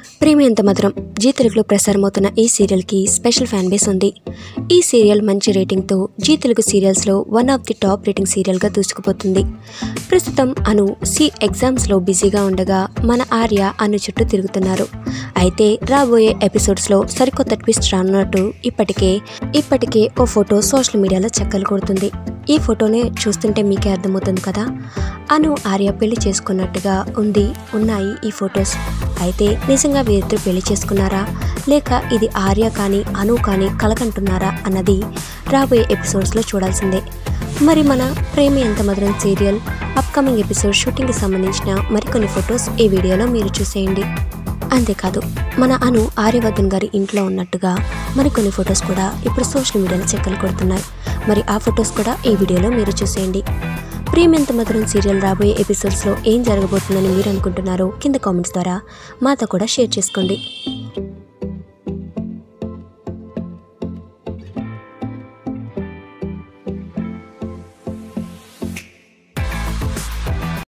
ప్రేమ ఎంత మధురం జీ తెలుగులో ప్రసారమవుతున్న ఈ సీరియల్కి స్పెషల్ ఫ్యాన్ బేస్ ఉంది ఈ సీరియల్ మంచి రేటింగ్తో జీ తెలుగు సీరియల్స్లో one of the top rating సీరియల్గా దూసుకుపోతుంది ప్రస్తుతం అను సి ఎగ్జామ్స్లో బిజీగా ఉండగా మన ఆర్య అను చుట్టూ తిరుగుతున్నారు అయితే రాబోయే ఎపిసోడ్స్లో సరికొత్త ట్విస్ట్ రానున్నట్టు ఇప్పటికే ఇప్పటికే ఓ ఫోటో సోషల్ మీడియాలో చక్కలు కొడుతుంది ఈ ఫోటోనే చూస్తుంటే మీకే అర్థమవుతుంది కదా అను ఆర్య పెళ్లి చేసుకున్నట్టుగా ఉంది ఉన్నాయి ఈ ఫొటోస్ అయితే నిజంగా వీరిద్దరు పెళ్లి చేసుకున్నారా లేక ఇది ఆర్య కానీ అను కానీ కలకంటున్నారా అన్నది రాబోయే ఎపిసోడ్స్లో చూడాల్సిందే మరి మన ప్రేమ ఎంత మధురం సీరియల్ అప్కమింగ్ ఎపిసోడ్ షూటింగ్కి సంబంధించిన మరికొన్ని ఫొటోస్ ఈ వీడియోలో మీరు చూసేయండి అంతేకాదు మన అను ఆర్యవర్ధన్ గారి ఇంట్లో ఉన్నట్టుగా మరికొన్ని ఫొటోస్ కూడా ఇప్పుడు సోషల్ మీడియాలో చెక్కలు కొడుతున్నాయి మరి ఆ ఫొటోస్ కూడా ఈ వీడియోలో మీరు చూసేయండి ప్రేమెంత మధురం సీరియల్ రాబోయే ఎపిసోడ్స్లో ఏం జరగబోతుందని మీరు అనుకుంటున్నారో కింద కామెంట్స్ ద్వారా మాతో కూడా షేర్ చేసుకోండి